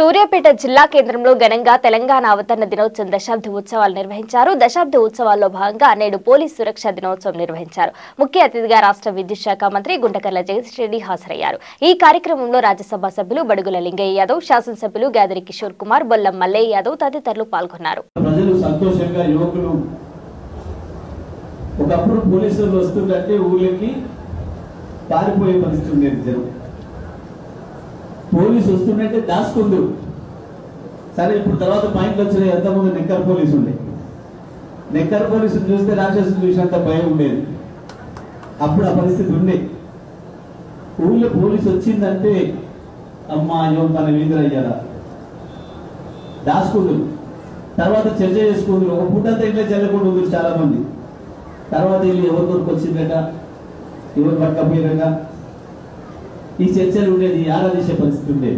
సూర్యాపేట జిల్లా కేంద్రంలో ఘనంగా తెలంగాణ అవతరణ దినోత్సవం దశాబ్ది ఉత్సవాలు నిర్వహించారు దశాబ్ది ఉత్సవాల్లో భాగంగా నేడు పోలీస్ సురక్ష దినోత్సవం నిర్వహించారు ముఖ్య అతిథిగా రాష్ట్ర విద్యుత్ శాఖ మంత్రి గుంటకర్ల జగదీష్ రెడ్డి హాజరయ్యారు ఈ కార్యక్రమంలో రాజ్యసభ సభ్యులు బడుగుల లింగయ్య యాదవ్ శాసనసభ్యులు గాదిరి కిషోర్ కుమార్ బొల్లం మల్లయ్య యాదవ్ తదితరులు పాల్గొన్నారు ప్రజలు సంతోషంగా యువకులు ఒకప్పుడు పోలీసులు వస్తుందంటే ఊళ్ళకి పారిపోయే పరిస్థితి ఉండేది జనం పోలీసు వస్తుందంటే దాచుకుందరు సరే ఇప్పుడు తర్వాత పాయింట్లు వచ్చినాయి ఎంతమంది నెక్కర్ పోలీసు ఉండే నెక్కర్ పోలీసులు చూస్తే రాక్షసులు చూసినంత భయం ఉండేది అప్పుడు ఆ పరిస్థితి ఉండే ఊళ్ళో పోలీసు వచ్చిందంటే అమ్మా అయ్యో మన వీధులయ్యారా దాచుకుందరు తర్వాత చర్చ చేసుకుందరు ఒక పూటంతా ఇంట్లో చల్లకుండా ఉంది చాలా మంది తర్వాత వీళ్ళు ఎవరి వరకు వచ్చిందట ఎవరు పట్టకపోయారట ఈ చర్చలు ఉండేది ఆరాధించే పరిస్థితి ఉండేది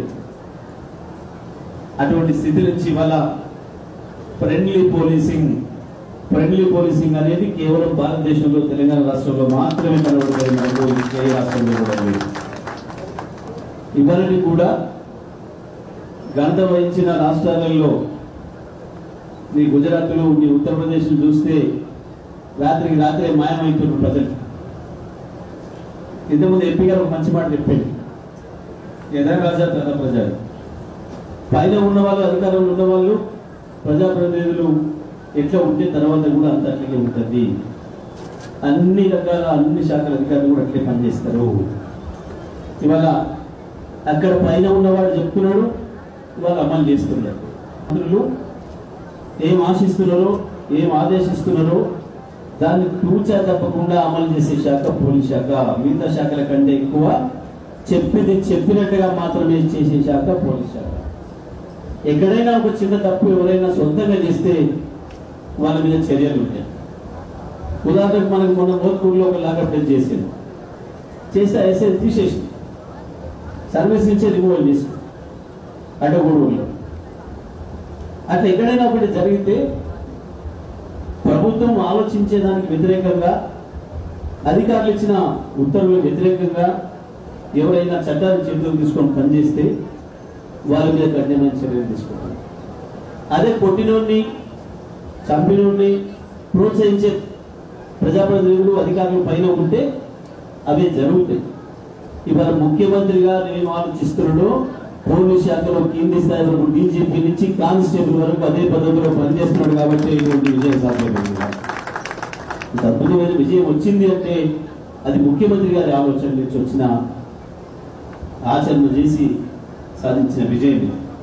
అటువంటి స్థితి నుంచి ఇవాళ ఫ్రెండ్లీ పోలీసింగ్ ఫ్రెండ్లీ పోలీసింగ్ అనేది కేవలం భారతదేశంలో తెలంగాణ రాష్ట్రంలో మాత్రమే కనబడుతుంది మనకు ఏ రాష్ట్రంలో కూడా లేదు ఇవన్నీ కూడా ఘనత వహించిన రాష్ట్రాలలో నీ గుజరాత్లో నీ ఉత్తరప్రదేశ్ చూస్తే రాత్రికి రాత్రే మాయమవుతున్నారు ప్రజలు ఇంతకుముందు ఎంపీ గారు ఒక మంచి మాట చెప్పాడు యథా రాజా తన ప్రజలు పైన ఉన్న వాళ్ళు అధికారంలో ఉన్న వాళ్ళు ప్రజాప్రతినిధులు ఎట్లా ఉంటే తర్వాత కూడా అంత అట్లాగే ఉంటుంది అన్ని రకాల అన్ని శాఖల అధికారులు కూడా అట్లే పనిచేస్తారు ఇవాళ అక్కడ పైన ఉన్నవాడు చెప్తున్నాడు ఇవాళ అమలు చేస్తున్నారు మంత్రులు ఏం ఆశిస్తున్నారో ఏం ఆదేశిస్తున్నారో దాన్ని తూచా తప్పకుండా అమలు చేసే శాఖ పోలీస్ శాఖ మిగతా శాఖల కంటే ఎక్కువ చెప్పింది చెప్పినట్టుగా మాత్రమే చేసే శాఖ పోలీస్ శాఖ ఎక్కడైనా ఒక చిన్న తప్పు ఎవరైనా సొంతంగా చేస్తే వాళ్ళ మీద చర్యలు ఉంటాయి ఉదాహరణకు మనకు మొన్న మోత్కూరులో ఒక లాకప్ డెత్ చేసింది చేస్తే ఎస్ఐ తీసేసి సర్వీస్ నుంచే రిమూవల్ చేసి అడ్డగూడూరులో అట్లా ఎక్కడైనా ఒకటి జరిగితే ప్రభుత్వం ఆలోచించేదానికి వ్యతిరేకంగా అధికారులు ఇచ్చిన ఉత్తర్వులకు వ్యతిరేకంగా ఎవరైనా చట్టాన్ని చేతులకు తీసుకొని పనిచేస్తే వాళ్ళ మీద కఠినమైన చర్యలు తీసుకుంటారు అదే కొట్టినోడిని చంపినోడిని ప్రోత్సహించే ప్రజాప్రతినిధులు అధికారులు పైన ఉంటే అవే జరుగుతాయి ఇవాళ ముఖ్యమంత్రి గారు ఏం ఆలోచిస్తున్నాడో పోలీస్ శాఖలో కింది స్థాయి వరకు డీజీపీ నుంచి కానిస్టేబుల్ వరకు అదే పదవిలో పనిచేస్తున్నాడు కాబట్టి ఇటువంటి విజయం సాధ్యమైంది ఇంత అద్భుతమైన విజయం వచ్చింది అంటే అది ముఖ్యమంత్రి గారి ఆలోచన నుంచి వచ్చిన ఆచరణ చేసి సాధించిన విజయం ఇది